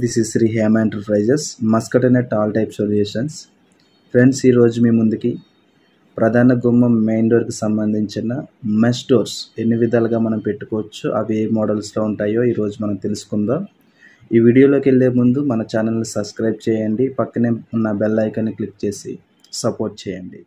this is Shri Hema enterprises mosquito net all type solutions friends ఈరోజు మీ ముందుకి ప్రధాన గుమ్మం మెయిన్ డోర్కి సంబంధించిన మెష్ డోర్స్ ఎన్ని విధాలుగా మనం పెట్టుకోవచ్చు అవి ఏ మోడల్స్లో ఉంటాయో ఈరోజు మనం తెలుసుకుందాం ఈ వీడియోలోకి వెళ్ళే ముందు మన ఛానల్ని సబ్స్క్రైబ్ చేయండి పక్కనే ఉన్న బెల్ ఐకాన్ని క్లిక్ చేసి సపోర్ట్ చేయండి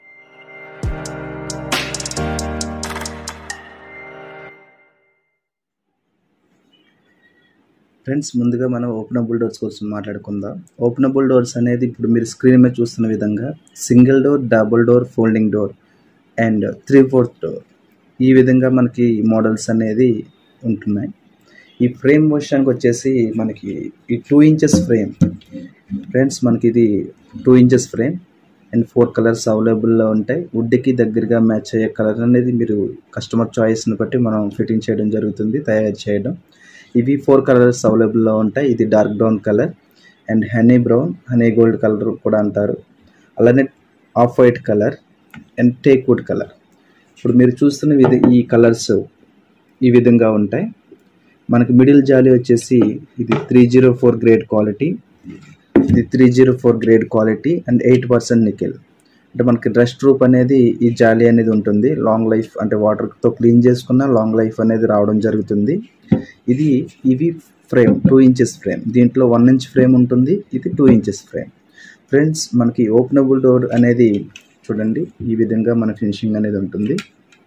ఫ్రెండ్స్ ముందుగా మనం ఓపెనబుల్ డోర్స్ కోసం మాట్లాడుకుందాం ఓపెనబుల్ డోర్స్ అనేది ఇప్పుడు మీరు స్క్రీన్ మీద చూస్తున్న విధంగా single door double door folding door and three fourth door ఈ విధంగా మనకి మోడల్స్ అనేది ఉంటున్నాయి ఈ ఫ్రేమ్ విషయానికి వచ్చేసి మనకి ఈ టూ ఇంచెస్ ఫ్రేమ్ ఫ్రెండ్స్ మనకి ఇది two inches frame and four colours అవైలబుల్లో ఉంటాయి వుడ్కి దగ్గరగా మ్యాచ్ అయ్యే కలర్ అనేది మీరు కస్టమర్ చాయిస్ని బట్టి మనం ఫిట్టింగ్ చేయడం జరుగుతుంది తయారు చేయడం ఇవి ఫోర్ కలర్స్ అవైలబుల్లో ఉంటాయి ఇది dark brown colour and honey brown honey gold colour కూడా అంటారు అలానే off white colour and teak wood colour ఇప్పుడు మీరు చూస్తున్న విధ ఈ కలర్స్ ఈ విధంగా ఉంటాయి మనకి మిడిల్ జాలి వచ్చేసి ఇది three zero four grade quality ఇది three zero four grade quality and eight percent nickel అంటే మనకి రెస్ట్ రూప్ అనేది ఈ జాలి అనేది ఉంటుంది లాంగ్ లైఫ్ అంటే వాటర్తో క్లీన్ చేసుకున్న లాంగ్ లైఫ్ అనేది రావడం జరుగుతుంది ఇది ఇవి ఫ్రేమ్ టూ ఇంచెస్ ఫ్రేమ్ దీంట్లో వన్ ఇంచ్ ఫ్రేమ్ ఉంటుంది ఇది టూ ఇంచెస్ ఫ్రేమ్ ఫ్రెండ్స్ మనకి ఓపెనబుల్ డోర్ అనేది చూడండి ఈ విధంగా మన ఫినిషింగ్ అనేది ఉంటుంది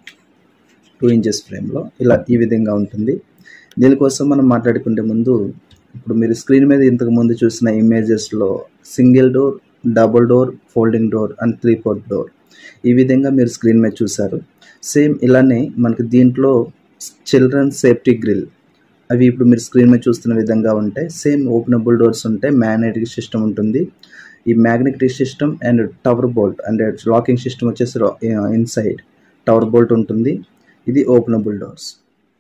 టూ ఇంచెస్ ఫ్రేమ్లో ఇలా ఈ విధంగా ఉంటుంది దీనికోసం మనం మాట్లాడుకుంటే ముందు ఇప్పుడు మీరు స్క్రీన్ మీద ఇంతకు ముందు చూసిన ఇమేజెస్లో single door double door folding door and three fourth door ఈ విధంగా మీరు స్క్రీన్ మీద చూసారు సేమ్ ఇలానే మనకి దీంట్లో చిల్డ్రన్ సేఫ్టీ గ్రిల్ అవి ఇప్పుడు మీరు స్క్రీన్ మీద చూస్తున్న విధంగా ఉంటాయి సేమ్ ఓపెనబుల్ డోర్స్ ఉంటాయి మ్యాగ్నెటిక్ సిస్టమ్ ఉంటుంది ఈ magnetic system and tower bolt and locking system వచ్చేసి ఇన్సైడ్ టవర్ బోల్ట్ ఉంటుంది ఇది ఓపెనబుల్ డోర్స్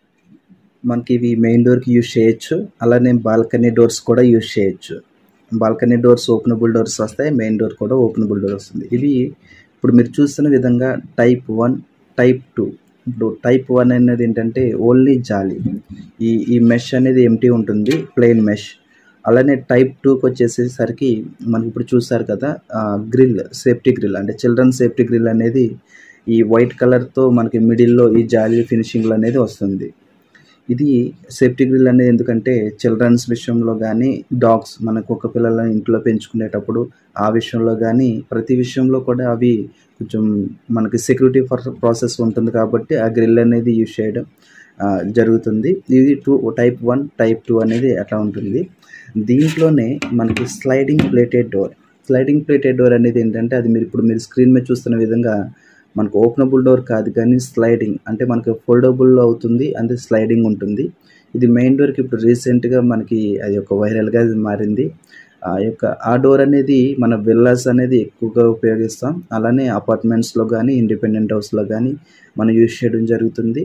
మనకి ఇవి మెయిన్ డోర్కి యూజ్ చేయొచ్చు అలానే బాల్కనీ డోర్స్ కూడా యూజ్ చేయొచ్చు బాల్కనీ డోర్స్ ఓపెనబుల్ డోర్స్ వస్తాయి మెయిన్ డోర్ కూడా ఓపెనబుల్ డోర్ వస్తుంది ఇవి ఇప్పుడు మీరు చూస్తున్న విధంగా టైప్ వన్ టైప్ టూ ఇప్పుడు టైప్ వన్ అనేది ఏంటంటే ఓన్లీ జాలి ఈ ఈ మెష్ అనేది ఎంటీ ఉంటుంది ప్లెయిన్ మెష్ అలానే టైప్ టూకి వచ్చేసేసరికి మనకి ఇప్పుడు చూసారు కదా గ్రిల్ సేఫ్టీ గ్రిల్ అంటే చిల్డ్రన్ సేఫ్టీ గ్రిల్ అనేది ఈ వైట్ కలర్తో మనకి మిడిల్లో ఈ జాలీ ఫినిషింగ్లో అనేది వస్తుంది ఇది సేఫ్టీ గ్రిల్ అనేది ఎందుకంటే చిల్డ్రన్స్ విషయంలో కానీ డాగ్స్ మన కుక్క పిల్లలను ఇంట్లో పెంచుకునేటప్పుడు ఆ విషయంలో కానీ ప్రతి విషయంలో కూడా అవి కొంచెం మనకి సెక్యూరిటీ ప్రాసెస్ ఉంటుంది కాబట్టి ఆ గ్రిల్ అనేది యూజ్ చేయడం జరుగుతుంది ఇది two type one type two అనేది అట్లా ఉంటుంది దీంట్లోనే మనకి sliding pleated door sliding pleated door అనేది ఏంటంటే అది మీరు ఇప్పుడు మీరు స్క్రీన్ మీద చూస్తున్న విధంగా మనకు ఓపెనబుల్ డోర్ కాదు కానీ స్లైడింగ్ అంటే మనకి ఫోల్డబుల్ అవుతుంది అంటే స్లైడింగ్ ఉంటుంది ఇది మెయిన్ డోర్కి ఇప్పుడు రీసెంట్గా మనకి అది ఒక వైరల్గా మారింది ఆ యొక్క ఆ డోర్ అనేది మన విల్లాస్ అనేది ఎక్కువగా ఉపయోగిస్తాం అలానే అపార్ట్మెంట్స్లో కానీ ఇండిపెండెంట్ హౌస్లో కానీ మనం యూజ్ చేయడం జరుగుతుంది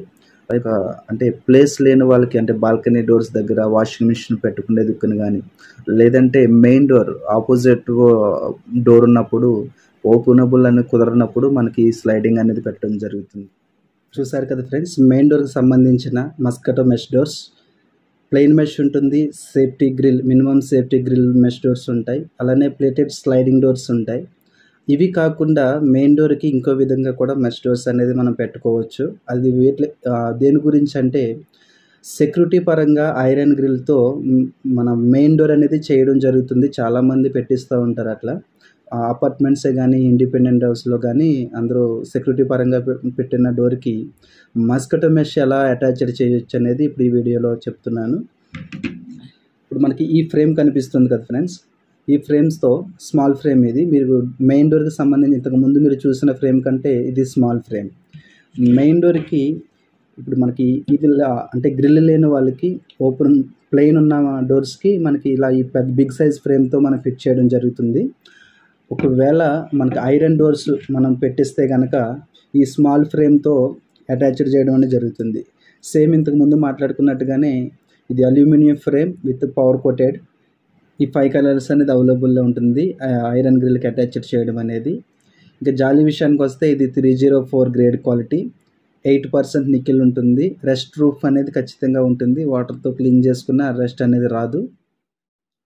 అంటే ప్లేస్ లేని వాళ్ళకి అంటే బాల్కనీ డోర్స్ దగ్గర వాషింగ్ మిషన్ పెట్టుకునే దిక్కుని కానీ లేదంటే మెయిన్ డోర్ ఆపోజిట్ డోర్ ఉన్నప్పుడు ఓపెనబుల్ అని కుదరనప్పుడు మనకి స్లైడింగ్ అనేది పెట్టడం జరుగుతుంది చూసారు కదా ఫ్రెండ్స్ మెయిన్ డోర్కి సంబంధించిన mosquito mesh doors plain mesh ఉంటుంది safety grill minimum safety grill mesh doors ఉంటాయి అలానే ప్లేటెడ్ స్లైడింగ్ డోర్స్ ఉంటాయి ఇవి కాకుండా మెయిన్ డోర్కి ఇంకో విధంగా కూడా మెష్ డోర్స్ అనేది మనం పెట్టుకోవచ్చు అది వీటి దేని గురించి అంటే సెక్యూరిటీ పరంగా ఐరన్ గ్రిల్తో మన మెయిన్ డోర్ అనేది చేయడం జరుగుతుంది చాలామంది పెట్టిస్తూ ఉంటారు అట్లా అపార్ట్మెంట్సే కానీ ఇండిపెండెంట్ హౌస్లో కానీ అందరూ సెక్యూరిటీ పరంగా పెట్టిన డోర్కి మస్కటో మెష్ ఎలా అటాచ్డ్ చేయొచ్చు అనేది ఇప్పుడు ఈ వీడియోలో చెప్తున్నాను ఇప్పుడు మనకి ఈ ఫ్రేమ్ కనిపిస్తుంది కదా ఫ్రెండ్స్ ఈ ఫ్రేమ్స్తో స్మాల్ ఫ్రేమ్ ఇది మీరు మెయిన్ డోర్కి సంబంధించి ఇంతకు ముందు మీరు చూసిన ఫ్రేమ్ కంటే ఇది స్మాల్ ఫ్రేమ్ మెయిన్ డోర్కి ఇప్పుడు మనకి ఇది అంటే గ్రిల్ లేని వాళ్ళకి ఓపెన్ ప్లెయిన్ ఉన్న డోర్స్కి మనకి ఇలా ఈ పెద్ద బిగ్ సైజ్ ఫ్రేమ్తో మనం ఫిట్ చేయడం జరుగుతుంది ఒకవేళ మనకి ఐరన్ డోర్స్ మనం పెట్టిస్తే కనుక ఈ స్మాల్ ఫ్రేమ్తో అటాచ్డ్ చేయడం అనేది జరుగుతుంది సేమ్ ఇంతకు ముందు మాట్లాడుకున్నట్టుగానే ఇది aluminium frame with powder coated ఈ ఫైవ్ కలర్స్ అనేది అవైలబుల్లో ఉంటుంది ఐరన్ గ్రిల్కి అటాచ్డ్ చేయడం అనేది ఇంకా జాలీ విషయానికి వస్తే ఇది three zero four grade quality eight percent nickel ఉంటుంది రెస్ట్ ప్రూఫ్ అనేది ఖచ్చితంగా ఉంటుంది వాటర్తో క్లీన్ చేసుకున్న రెస్ట్ అనేది రాదు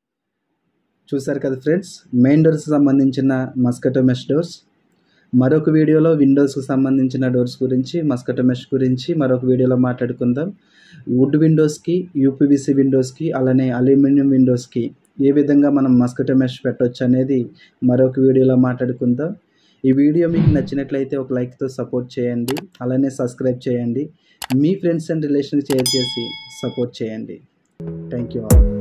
చూసారు కదా ఫ్రెండ్స్ మెయిన్ డోర్స్ సంబంధించిన మస్కటో మెష్ డోర్స్ మరొక వీడియోలో విండోస్కి సంబంధించిన డోర్స్ గురించి మస్కటో మెష్ గురించి మరొక వీడియోలో మాట్లాడుకుందాం వుడ్ విండోస్కి యూపీవీసీ విండోస్కి అలానే అల్యూమినియం విండోస్కి ఏ విధంగా మనం మస్కటో మెష్ పెట్టొచ్చు అనేది మరొక వీడియోలో మాట్లాడుకుందాం ఈ వీడియో మీకు నచ్చినట్లయితే ఒక లైక్తో సపోర్ట్ చేయండి అలానే సబ్స్క్రైబ్ చేయండి మీ ఫ్రెండ్స్ అండ్ రిలేషన్కి షేర్ చేసి సపోర్ట్ చేయండి థ్యాంక్ యూ ఆల్